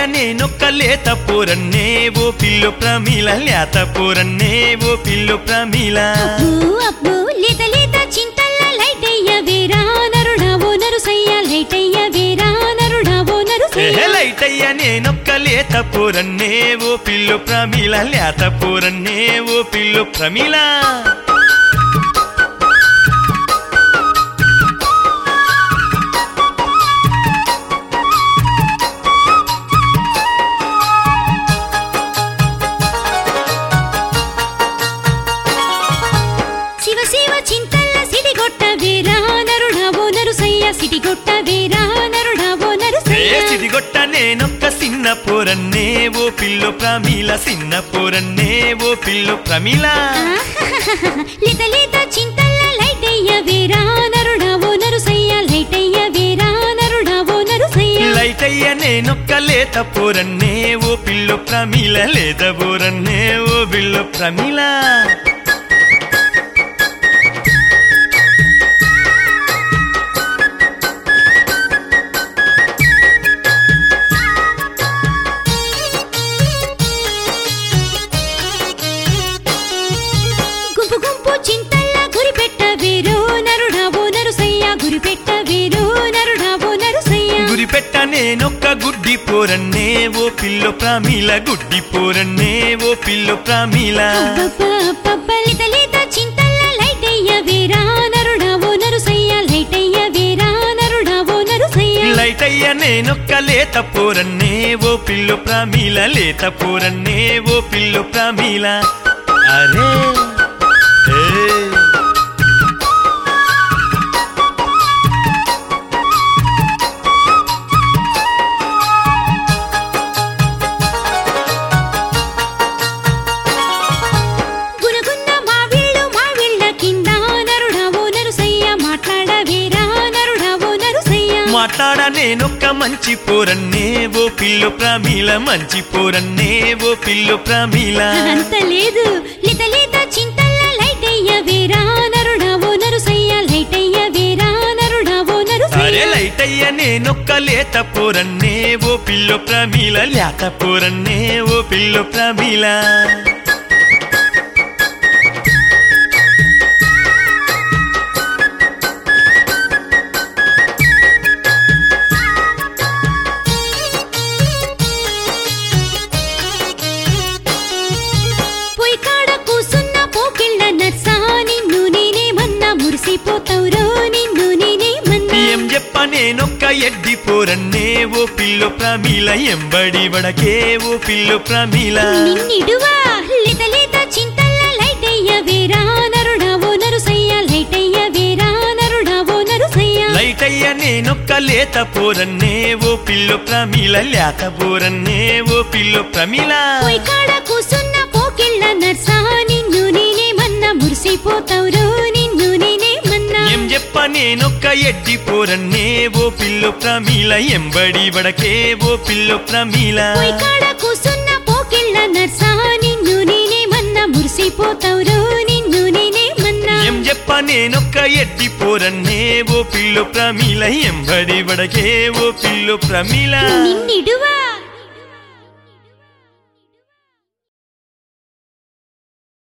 నేనొక్క లేత పోరన్నే ఓ పిల్లు ప్రమీల లేత పోరన్నే ఓ పిల్లు ప్రమీల అబ్బో అబ్బో లేత లేత చింతల్ల లైటయ్య వేరా నరుడావో నరుసయ్య లైటయ్య వేరా నరుడావో నరుసయ్య ఏహే లైటయ్య నేనొక్క లేత పోరన్నే ఓ పిల్లు ప్రమీల లేత పోరన్నే ఓ పిల్లు ప్రమీల శివ శివ చింతల్ల సిడిగొట్ట వేరా నరుడావో నరుసయ్య సిడిగొట్ట వేరా నరుడావో ఏ నరుసయ్య సిడిగొట్ట నేనొక్క చిన్న పోరన్నే ఓ పిల్లు ప్రమీల చిన్న పోరన్నే ఓ పిల్లు ప్రమీల లేత లేత చింతల్ల లైటయ్య వేరా నరుడావో నరుసయ్య లైటయ్య వేరా నరుడావో నరుసయ్య లైటయ్య నేనొక్క లేత పోరన్నే ఓ పిల్లు ప్రమీల లేత పోరన్నే ఓ పిల్లు ప్రమీల గుంపు గుంపు చింతల్ల గురిపెట్ట వేరు నరుడావో నరుసయ్య గురిపెట్ట వేరు నరుడావో నరుసయ్య గురిపెట్ట నేనొక్క గుడ్డి పోరన్నే ఓ పిల్లు ప్రమీల గుడ్డి పోరన్నే ఓ పిల్లు ప్రమీల అబ్బబ్బబ్బబ్బ లేత లేత చింతల్ల లైటయ్య వేరా నరుడావో నరుసయ్య లైటయ్య వేరా నరుడావో నరుసయ్య లైటయ్య నేనొక్క లేత పోరన్నే ఓ పిల్లు ప్రమీల లేత పోరన్నే ఓ పిల్లు ప్రమీల అరే ఏ గునగున్న మావిళ్ళు మావిళ్ళ కింద నరుడావో నరుసయ్య మాట్లాడవేరా నరుడావో నరుసయ్య మాట్లాడ నేనొక్క మంచి పోరన్నే ఓ పిల్లు ప్రమీల మంచి పోరన్నే ఓ పిల్లు ప్రమీల అంత లేదు లేత లేత చింతల్ల లైటయ్య వేరా నరుడావో నరుసయ్య లైటయ్య వేరా నరుడావో అరే నరుసయ్య లైటయ్య నేనొక్క లేత పోరన్నే ఓ పిల్లు ప్రమీల లేత పోరన్నే ఓ పిల్లు ప్రమీల పొయ్యి కాడ కూసున్న పోకిళ్ళ నర్సా నిన్ను నేనేమన్నా మురిసిపోతావురో నిన్ను నేనేమన్నా ఏం చెప్ప నేనొక్క ఎడ్డి పోరన్నే ఓ పిల్లు ప్రమీల ఎంబడి వడకే ఓ పిల్లు ప్రమీల నిన్నిడువా లేత లేత చింతల్ల లైటయ్య వేరా నరుడావో నరుసయ్య లైటయ్య వేరా నరుడావో నరుసయ్య లైటయ్య నేనొక్క లేత పోరన్నే ఓ పిల్లు ప్రమీల లేత పోరన్నే ఓ పిల్లు ప్రమీల పొయ్యి కాడ కూసున్న పోకిళ్ళ నర్సా నిన్ను నేనేమన్నా మురిసిపోతావురో నిన్ను నేనేమన్నా ఏం చెప్ప నేనొక్క ఎడ్డి పోరన్నే ఓ పిల్లు ప్రమీల ఎంబడి వడకే ఓ పిల్లు ప్రమీల పొయ్యి కాడ కూసున్న పోకిళ్ళ నర్సా నిన్ను నేనేమన్నా మురిసిపోతావురో నిన్ను నేనేమన్నా ఏం చెప్ప నేనొక్క ఎడ్డి పోరన్నే ఓ పిల్లు ప్రమీల ఎంబడి వడకే ఓ పిల్లు ప్రమీల నిన్నిడువా